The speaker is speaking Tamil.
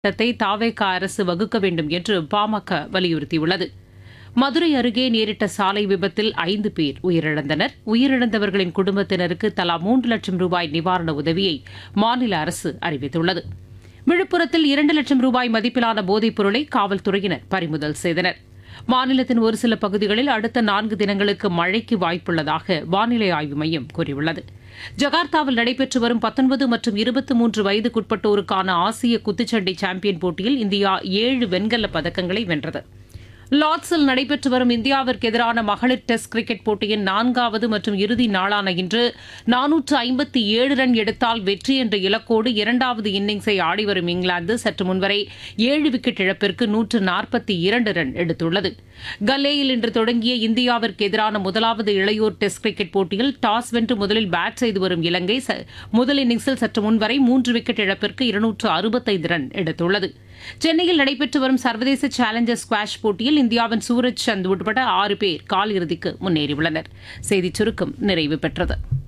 திட்டத்தை தாவேகா அரசு வகுக்க வேண்டும் என்று பாமக வலியுறுத்தியுள்ளது மதுரை அருகே நேரிட்ட சாலை விபத்தில் ஐந்து பேர் உயிரிழந்தனர் உயிரிழந்தவர்களின் குடும்பத்தினருக்கு தலா மூன்று லட்சம் ரூபாய் நிவாரண உதவியை மாநில அரசு அறிவித்துள்ளது விழுப்புரத்தில் இரண்டு லட்சம் ரூபாய் மதிப்பிலான போதைப் பொருளை காவல்துறையினர் பறிமுதல் செய்தனர் மாநிலத்தின் ஒரு சில பகுதிகளில் அடுத்த நான்கு தினங்களுக்கு மழைக்கு வாய்ப்புள்ளதாக வானிலை ஆய்வு மையம் கூறியுள்ளது ஜகார்த்தாவில் நடைபெற்று வரும் பத்தொன்பது மற்றும் இருபத்தி மூன்று வயதுக்குட்பட்டோருக்கான ஆசிய குத்துச்சண்டை சாம்பியன் போட்டியில் இந்தியா ஏழு வெண்கலப் பதக்கங்களை வென்றது லார்ட்ஸில் நடைபெற்று வரும் இந்தியாவிற்கு எதிரான மகளிர் டெஸ்ட் கிரிக்கெட் போட்டியின் நான்காவது மற்றும் இறுதி நாளான இன்று நானூற்று ஐம்பத்தி ஏழு ரன் எடுத்தால் வெற்றி என்ற இலக்கோடு இரண்டாவது இன்னிங்ஸை ஆடிவரும் இங்கிலாந்து சற்று முன்வரை ஏழு விக்கெட் இழப்பிற்கு நூற்று நாற்பத்தி இரண்டு ரன் எடுத்துள்ளது கல்லேயில் இன்று தொடங்கிய இந்தியாவிற்கு எதிரான முதலாவது இளையோர் டெஸ்ட் கிரிக்கெட் போட்டியில் டாஸ் வென்று முதலில் பேட் செய்து வரும் இலங்கை முதல் இன்னிங்ஸில் சற்று முன்வரை மூன்று விக்கெட் இழப்பிற்கு இருநூற்று அறுபத்தைந்து ரன் எடுத்துள்ளது சென்னையில் நடைபெற்று வரும் சர்வதேச சேலஞ்சர் ஸ்குவாஷ் போட்டியில் இந்தியாவின் சூரஜ் சந்த் உட்பட ஆறு பேர் காலிறுதிக்கு முன்னேறியுள்ளனர் செய்திச் சுருக்கம் நிறைவு பெற்றது